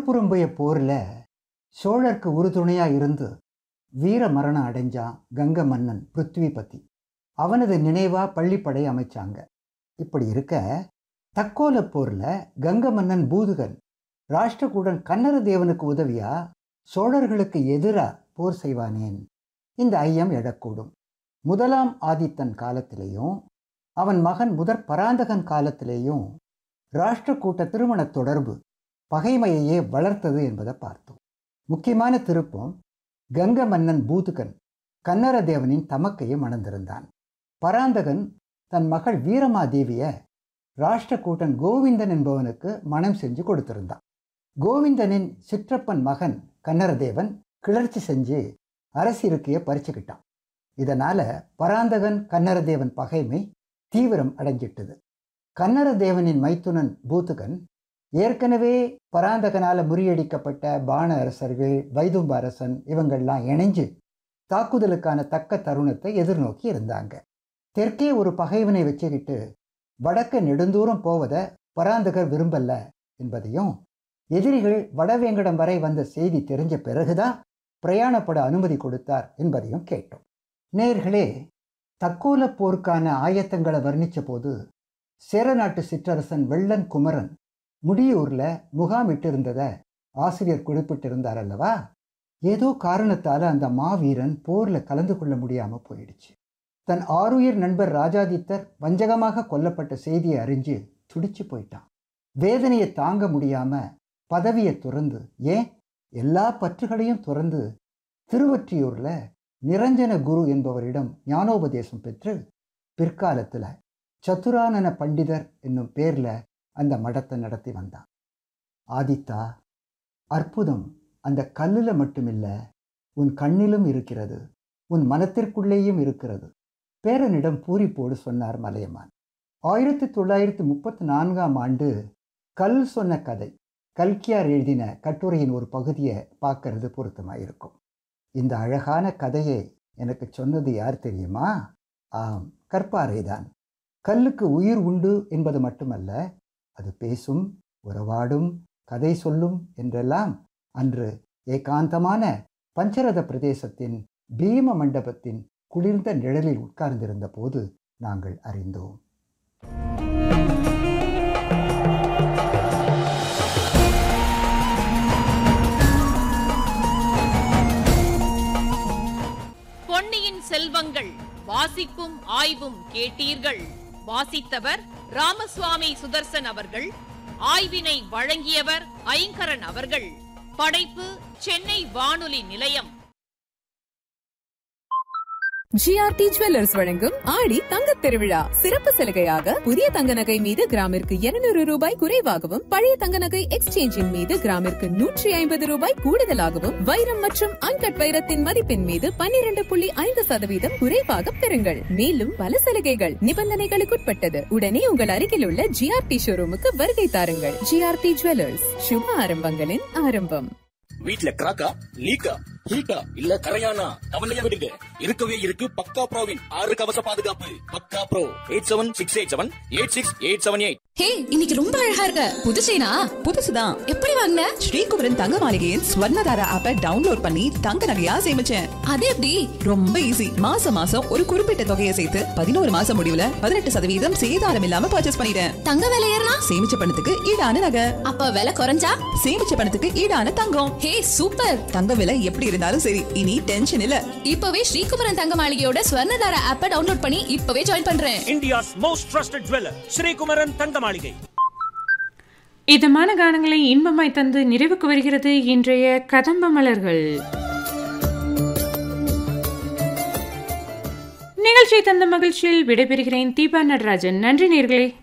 திருப்புறம்புய போரில் சோழருக்கு உறுதுணையா இருந்து வீர மரணம் அடைஞ்சான் கங்க மன்னன் பிருத்விபதி அவனது நினைவா பள்ளிப்படை அமைச்சாங்க இப்படி இருக்க தக்கோல போர்ல கங்க மன்னன் பூதுகன் ராஷ்டிரகூடன் கன்னர தேவனுக்கு உதவியா சோழர்களுக்கு எதிரா போர் செய்வானேன் இந்த ஐயம் எழக்கூடும் முதலாம் ஆதித்தன் காலத்திலேயும் அவன் மகன் முதற் பராந்தகன் காலத்திலேயும் ராஷ்டிரக்கூட்ட திருமண தொடர்பு பகைமையையே வளர்த்தது என்பதை பார்த்தோம் முக்கியமான திருப்பம் கங்க மன்னன் பூதுகன் கன்னர தேவனின் தமக்கையை மணந்திருந்தான் பராந்தகன் தன் மகள் வீரமாதேவிய ராஷ்டிரக்கூட்டன் கோவிந்தன் என்பவனுக்கு மனம் செஞ்சு கொடுத்திருந்தான் கோவிந்தனின் சிற்றப்பன் மகன் கன்னரதேவன் கிளர்ச்சி செஞ்சு அரசிருக்கையை பறிச்சுக்கிட்டான் இதனால பராந்தகன் கன்னரதேவன் பகைமை தீவிரம் அடைஞ்சிட்டது கன்னரதேவனின் மைத்துனன் பூத்துகன் ஏற்கனவே பராந்தகனால முறியடிக்கப்பட்ட பாண அரசர்கள் வைதும்ப அரசன் இவங்கள்லாம் இணைஞ்சு தாக்குதலுக்கான தக்க தருணத்தை எதிர்நோக்கி இருந்தாங்க தெற்கே ஒரு பகைவனை வச்சுக்கிட்டு வடக்கு நெடுந்தூரம் போவதை பராந்தகர் விரும்பல என்பதையும் எதிரிகள் வடவேங்கடம் வரை வந்த செய்தி தெரிஞ்ச பிறகுதான் பிரயாணப்பட அனுமதி கொடுத்தார் என்பதையும் கேட்டோம் நேர்களே தக்கோல போருக்கான ஆயத்தங்களை வர்ணித்த போது சேர நாட்டு சிற்றரசன் வெள்ளன் குமரன் முடியூர்ல முகாமிட்டிருந்ததை ஆசிரியர் குறிப்பிட்டிருந்தார் அல்லவா ஏதோ காரணத்தால அந்த மாவீரன் போர்ல கலந்து கொள்ள முடியாம போயிடுச்சு தன் ஆருயிர் நண்பர் ராஜாதித்தர் வஞ்சகமாக கொல்லப்பட்ட செய்தியை அறிஞ்சு துடிச்சு போயிட்டான் வேதனையை தாங்க முடியாம பதவியை துறந்து ஏன் எல்லா பற்றுகளையும் துறந்து திருவொற்றியூர்ல நிரஞ்சன குரு என்பவரிடம் ஞானோபதேசம் பெற்று பிற்காலத்துல சத்துரானன பண்டிதர் என்னும் பேர்ல அந்த மடத்தை நடத்தி வந்தான் ஆதித்தா அற்புதம் அந்த கல்லுல மட்டுமில்ல உன் கண்ணிலும் இருக்கிறது உன் மனத்திற்குள்ளேயும் இருக்கிறது பேரனிடம் பூரிப்போடு சொன்னார் மலையமான் ஆயிரத்தி தொள்ளாயிரத்தி முப்பத்தி நான்காம் ஆண்டு கல் சொன்ன கதை கல்கியார் எழுதின கட்டுரையின் ஒரு பகுதியை பார்க்கறது பொருத்தமாக இருக்கும் இந்த அழகான கதையை எனக்கு சொன்னது யார் தெரியுமா ஆம் கற்பாறைதான் கல்லுக்கு உயிர் உண்டு என்பது மட்டுமல்ல அது பேசும் உறவாடும் கதை சொல்லும் என்றெல்லாம் அன்று ஏகாந்தமான பஞ்சரத பிரதேசத்தின் பீம மண்டபத்தின் குளிர்ந்த நிழலில் உட்கார்ந்திருந்த போது நாங்கள் அறிந்தோம் பொன்னியின் செல்வங்கள் வாசிப்பும் ஆய்வும் கேட்டீர்கள் வாசித்தவர் ராமசுவாமி சுதர்சன் அவர்கள் ஆய்வினை வழங்கியவர் ஐங்கரன் அவர்கள் படைப்பு சென்னை வானொலி நிலையம் ஜிஆர்டி ஜுவல்லர்ஸ் வழங்கும் ஆடி தங்கத் திருவிழா சிறப்பு சலுகையாக புதிய தங்க நகை மீது கிராமிற்கு 200 ரூபாய் குறைவாகவும் பழைய தங்க நகை எக்ஸ்சேஞ்சின் மீது கிராமிற்கு நூற்றி ஐம்பது ரூபாய் கூடுதலாகவும் வைரம் மற்றும் அன்கட் வைரத்தின் மதிப்பின் மீது 12.5% புள்ளி ஐந்து சதவீதம் குறைவாக பெறுங்கள் மேலும் பல சலுகைகள் நிபந்தனைகளுக்குட்பட்டது உடனே உங்கள் அருகில் உள்ள ஜிஆர்டி ஷோரூமுக்கு வருகை தாருங்கள் ஜிஆர்டி ஜுவல்லர்ஸ் சுப ஆரம்பங்களின் ஆரம்பம் வீட்ல கிராக்கா லீக்கா ஹீட்டா இல்ல கரையானா கவலையா விடுங்க இருக்கவே இருக்கு பக்கா ப்ரோவின் ஆறு கவச பாதுகாப்பு பக்கா bro eight seven six eight seven eight six eight seven eight hey இன்னைக்கு ரொம்ப அழகா இருக்க புது செயினா புதுசுதான் எப்படி வாங்கின ஸ்ரீகுமரன் தங்க மாளிகையின் ஸ்வர்ணதாரா ஆப்பை டவுன்லோட் பண்ணி தங்க நகையா சேமிச்சேன் அது எப்படி ரொம்ப ஈஸி மாசம் மாசம் ஒரு குறிப்பிட்ட தொகையை சேர்த்து பதினோரு மாசம் முடிவுல பதினெட்டு சதவீதம் சேதாரம் இல்லாம பர்ச்சேஸ் பண்ணிட்டேன் தங்க விலை ஏறினா சேமிச்ச பணத்துக்கு ஈடான நகை அப்ப விலை குறைஞ்சா சேமிச்ச பணத்துக்கு ஈடான தங்கம் ஹே சூப்பர் தங்க விலை எப்படி இருந்தாலும் சரி இனி டென்ஷன் இல்ல இப்பவே ஸ்ரீகுமரன் தங்க மாளிகையோட ஸ்வர்ணதார ஆப்பை டவுன்லோட் பண்ணி இப்பவே ஜாயின் பண்றேன் India's most trusted jeweler, Srikumaran Tangamalige. இதமான கானங்களை இன்பமாய் தந்து நிறைவுக்கு வருகிறது இன்றைய கதம்ப மலர்கள் நிகழ்ச்சி தந்த மகிழ்ச்சியில் விடைபெறுகிறேன் தீபா நடராஜன் நன்றி நேர்களே